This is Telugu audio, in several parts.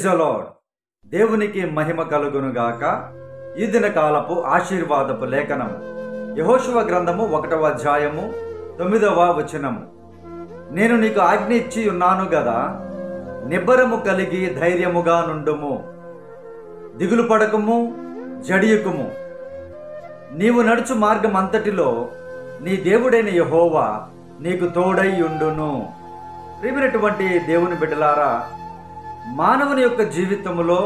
ప్రైజ్ అలాడ్ దేవునికి మహిమ కలుగునుగాక ఈ దిన కాలపు ఆశీర్వాదపు లేఖనం యహోశువ గ్రంథము ఒకటవ అధ్యాయము తొమ్మిదవ వచనము నేను నీకు ఆజ్ఞ ఇచ్చి ఉన్నాను గదా నిబ్బరము కలిగి ధైర్యముగా నుండుము దిగులు పడకము జడియుకుము నీవు నడుచు మార్గం అంతటిలో నీ దేవుడైన యహోవా నీకు తోడై ఉండును ప్రియమైనటువంటి దేవుని బిడ్డలారా మానవుని యొక్క జీవితంలో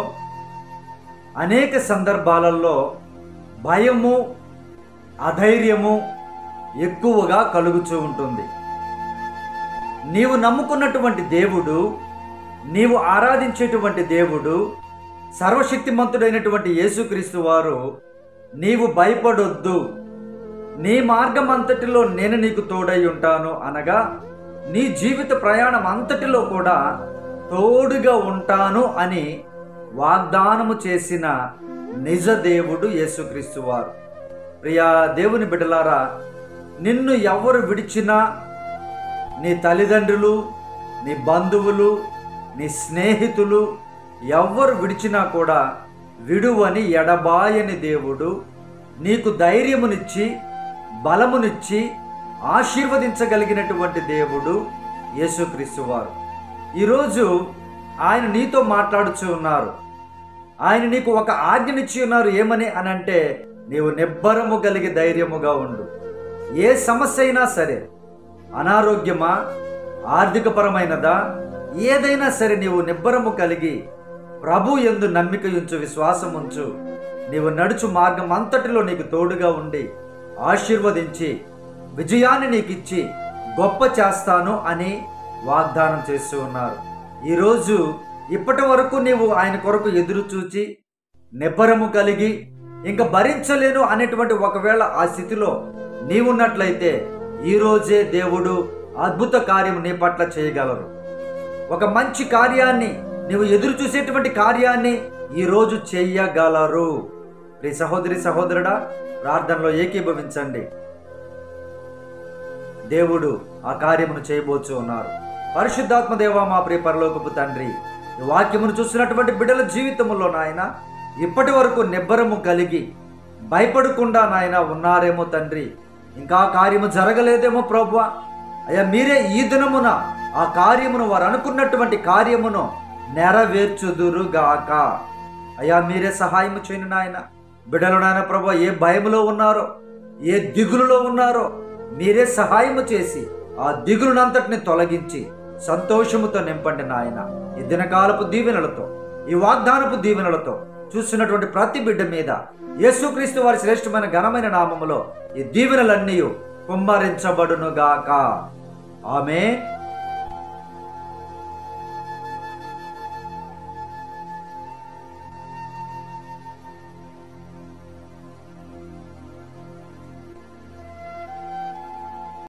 అనేక సందర్భాలలో భయము అధైర్యము ఎక్కువగా కలుగుతూ ఉంటుంది నీవు నమ్ముకున్నటువంటి దేవుడు నీవు ఆరాధించేటువంటి దేవుడు సర్వశక్తిమంతుడైనటువంటి యేసుక్రీస్తు వారు నీవు భయపడొద్దు నీ మార్గం అంతటిలో నేను నీకు తోడై ఉంటాను అనగా నీ జీవిత ప్రయాణం అంతటిలో కూడా తోడుగా ఉంటాను అని వాగ్దానము చేసిన నిజ దేవుడు యేసుక్రీస్తు వారు ప్రియా దేవుని బిడ్డలారా నిన్ను ఎవరు విడిచినా నీ తల్లిదండ్రులు నీ బంధువులు నీ స్నేహితులు ఎవ్వరు విడిచినా కూడా విడువని ఎడబాయని దేవుడు నీకు ధైర్యమునిచ్చి బలమునిచ్చి ఆశీర్వదించగలిగినటువంటి దేవుడు యేసుక్రీస్తు వారు ఈరోజు ఆయన నీతో మాట్లాడుచు ఉన్నారు ఆయన నీకు ఒక ఆజ్ఞనిచ్చి ఉన్నారు ఏమని అని అంటే నీవు నిబ్బరము కలిగి ధైర్యముగా ఉండు ఏ సమస్య అయినా సరే అనారోగ్యమా ఆర్థికపరమైనదా ఏదైనా సరే నీవు నిబ్బరము కలిగి ప్రభు ఎందు నమ్మిక ఉంచు విశ్వాసం ఉంచు నీవు నడుచు మార్గం అంతటిలో నీకు తోడుగా ఉండి ఆశీర్వదించి విజయాన్ని నీకు ఇచ్చి గొప్ప చేస్తాను అని వాగ్దానం చేస్తూ ఉన్నారు ఈరోజు ఇప్పటి వరకు నీవు ఆయన కొరకు ఎదురు చూచి నిబ్బరము కలిగి ఇంకా భరించలేను అనేటువంటి ఒకవేళ ఆ స్థితిలో నీవున్నట్లయితే ఈరోజే దేవుడు అద్భుత కార్యం నీ పట్ల చేయగలరు ఒక మంచి కార్యాన్ని నీవు ఎదురు చూసేటువంటి కార్యాన్ని ఈరోజు చెయ్యగలరు ప్రియ సహోదరి సహోదరుడా ప్రార్థనలో ఏకీభవించండి దేవుడు ఆ కార్యమును చేయబోచు ఉన్నారు పరిశుద్ధాత్మ దేవ మా ప్రియ పరలోకపు తండ్రి ఈ వాక్యమును చూస్తున్నటువంటి బిడ్డల జీవితంలో నాయన ఇప్పటి వరకు నిబ్బరము కలిగి భయపడకుండా నాయన ఉన్నారేమో తండ్రి ఇంకా ఆ కార్యము జరగలేదేమో ప్రభు అయ్యా మీరే ఈ దినమున ఆ కార్యమును వారు అనుకున్నటువంటి కార్యమును నెరవేర్చుదురుగాక అయ్యా మీరే సహాయము చేయను నాయన బిడ్డలు నాయన ప్రభు ఏ భయములో ఉన్నారో ఏ దిగులులో ఉన్నారో మీరే సహాయము చేసి ఆ దిగులునంతటిని తొలగించి సంతోషముతో నింపండి నాయన ఈ దినకాలపు దీవెనలతో ఈ వాగ్దానపు దీవెనలతో చూస్తున్నటువంటి ప్రతి బిడ్డ మీద యేసుక్రీస్తు వారి శ్రేష్టమైన ఘనమైన నామములో ఈ దీవెనలన్నీ కుమ్మరించబడునుగాక ఆమె